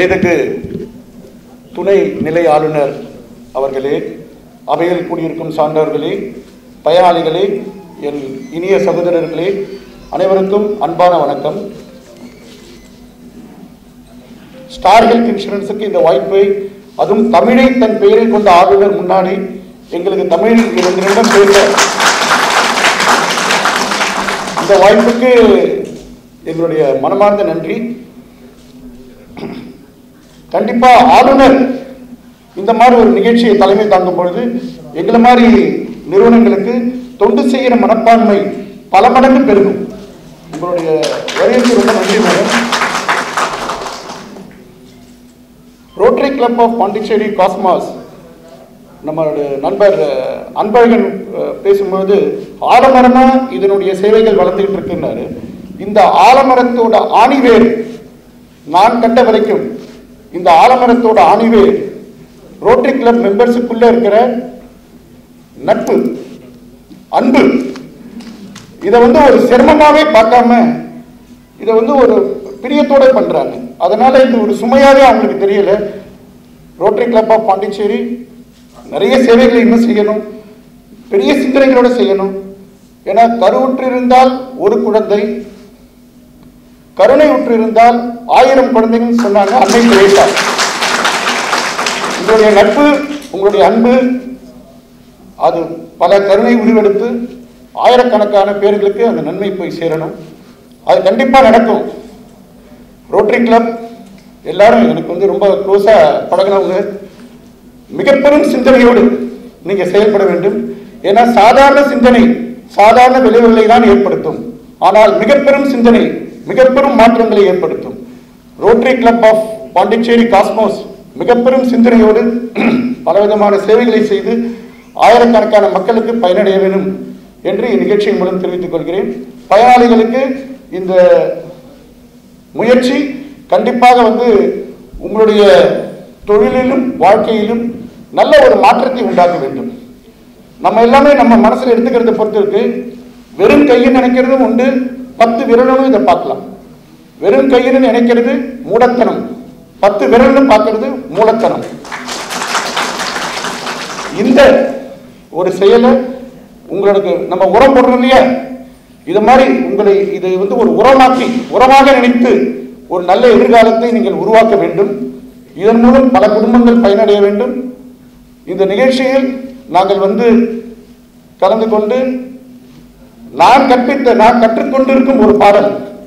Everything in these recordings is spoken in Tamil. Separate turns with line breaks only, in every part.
மேதகு துணை நிலை ஆளுநர் அவர்களே அவையில் கூடியிருக்கும் சான்றோர்களே பயனாளிகளே என் இனிய சகோதரர்களே அனைவருக்கும் அன்பான வணக்கம் ஸ்டார் ஹெல்த் இன்சூரன்ஸுக்கு இந்த வாய்ப்பை அதுவும் தமிழை தன் பெயரில் கொண்ட ஆளுநர் முன்னாடி எங்களுக்கு தமிழில் இரண்டு நிமிடம் பேச இந்த வாய்ப்புக்கு எங்களுடைய மனமார்ந்த நன்றி கண்டிப்பா ஆளுநர் இந்த மாதிரி ஒரு நிகழ்ச்சியை தலைமை தாங்கும் பொழுது எங்களை மாதிரி நிறுவனங்களுக்கு தொண்டு செய்கிற மனப்பான்மை பல மடங்கு பெருகும் உங்களுடைய வருகைக்கு ரொம்ப நன்றி madam rotary club of Pondicherry Cosmos நம்மளுடைய நண்பர் அஹ், அன்பழகன் அஹ், பேசும்பொழுது ஆலமரமா இதனுடைய சேவைகள் வளர்ந்துகிட்டு இருக்குன்னாரு இந்த ஆலமரத்தோட ஆணிவேர் நான் கண்ட வரைக்கும் இந்த ஆலமரத்தோட ஆணிவேர் ரோட்டரி கிளப் மெம்பர்ஸுக்குள்ள இருக்கிற நட்பு அன்பு இதை வந்து ஒரு சிரமமாவே பார்க்காம இதை வந்து ஒரு பிரியத்தோட பண்றாங்க அதனால இது ஒரு சுமையாவே அவங்களுக்கு தெரியல ரோட்டரி கிளப் ஆஃப் பாண்டிச்சேரி நிறைய சேவைகளை இன்னும் செய்யணும் பெரிய சிந்தனைகளோட செய்யணும் ஏன்னா கருவுற்று இருந்தால் ஒரு குழந்தை கருணை உற்று இருந்தால் ஆயிரம் குழந்தைகள் சொன்னாங்க அன்னை தெரேசா உங்களுடைய நட்பு உங்களுடைய அன்பு அது பல கருணை உருவெடுத்து ஆயிரக்கணக்கான பேர்களுக்கு அந்த நன்மை போய் சேரணும் அது கண்டிப்பா நடக்கும் ரோட்டரி கிளப் எல்லாரும் எனக்கு வந்து ரொம்ப க்ளோஸா பழகினவங்க மிகப்பெரும் சிந்தனையோடு நீங்க செயல்பட வேண்டும் ஏன்னா சாதாரண சிந்தனை சாதாரண விளைவுகளை தான் ஏற்படுத்தும் ஆனால் மிகப்பெரும் சிந்தனை மிகப்பெரும் மாற்றங்களை ஏற்படுத்தும் rotary club of Pondicherry Cosmos மிகப்பெரும் சிந்தனையோடு பலவிதமான சேவைகளை செய்து ஆயிரக்கணக்கான மக்களுக்கு பயனடைய வேண்டும் என்று இந்நிகழ்ச்சியின் மூலம் தெரிவித்துக் கொள்கிறேன் பயனாளிகளுக்கு இந்த முயற்சி கண்டிப்பாக வந்து உங்களுடைய தொழிலிலும் வாழ்க்கையிலும் நல்ல ஒரு மாற்றத்தை உண்டாக்க வேண்டும் நம்ம எல்லாமே நம்ம மனசுல எடுத்துக்கிறத பொறுத்து இருக்கு வெறும் கையில் நினைக்கிறதும் உண்டு பத்து விரலும் இதை பார்க்கலாம் வெறும் கையில் நினைக்கிறது மூடத்தனம் பத்து விரலும் பார்க்கிறது மூலத்தனம் இந்த ஒரு செயலை உங்களுக்கு நம்ம உரம் போடுறோம் இல்லையா இது மாதிரி உங்களை இதை வந்து ஒரு உரமாக்கி உரமாக நினைத்து ஒரு நல்ல எதிர்காலத்தை நீங்கள் உருவாக்க வேண்டும் இதன் மூலம் பல குடும்பங்கள் பயனடைய வேண்டும் இந்த நிகழ்ச்சியில் நாங்கள் வந்து கலந்து கொண்டு நான் கற்பித்த நான் கற்றுக்கொண்டிருக்கும் ஒரு பாடல்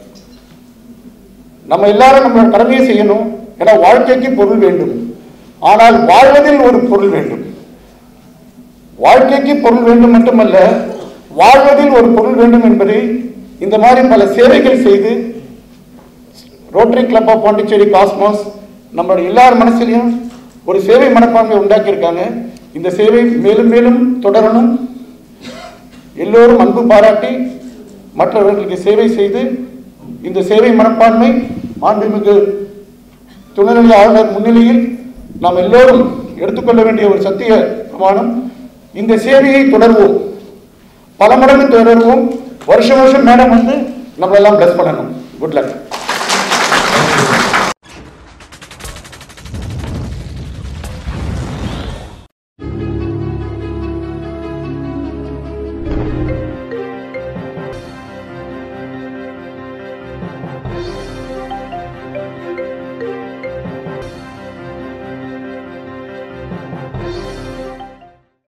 நம்ம எல்லாரும் நம்மளோட கடமையை செய்யணும் ஏன்னா வாழ்க்கைக்கு பொருள் வேண்டும் ஆனால் வாழ்வதில் ஒரு பொருள் வேண்டும் வாழ்க்கைக்கு பொருள் வேண்டும் மட்டுமல்ல வாழ்வதில் ஒரு பொருள் வேண்டும் என்பதை இந்த மாதிரி பல சேவைகள் செய்து rotary club of Pondicherry Cosmos நம்மளுடைய எல்லார் மனசிலையும் ஒரு சேவை மனப்பான்மை உண்டாக்கியிருக்காங்க இந்த சேவை மேலும் மேலும் தொடரணும் எல்லோரும் அன்பு பாராட்டி மற்றவர்களுக்கு சேவை செய்து இந்த சேவை மனப்பான்மை மாண்புமிகு துணைநிலை ஆளுநர் முன்னிலையில் நாம் எல்லோரும் எடுத்துக்கொள்ள வேண்டிய ஒரு சத்திய பிரமாணம் இந்த சேவையை தொடர்வோம் பல மடங்கு தொடர்வோம் வருஷம் வருஷம் மேடம் வந்து நம்மளெல்லாம் பிளஸ் பண்ணணும் குட் லக்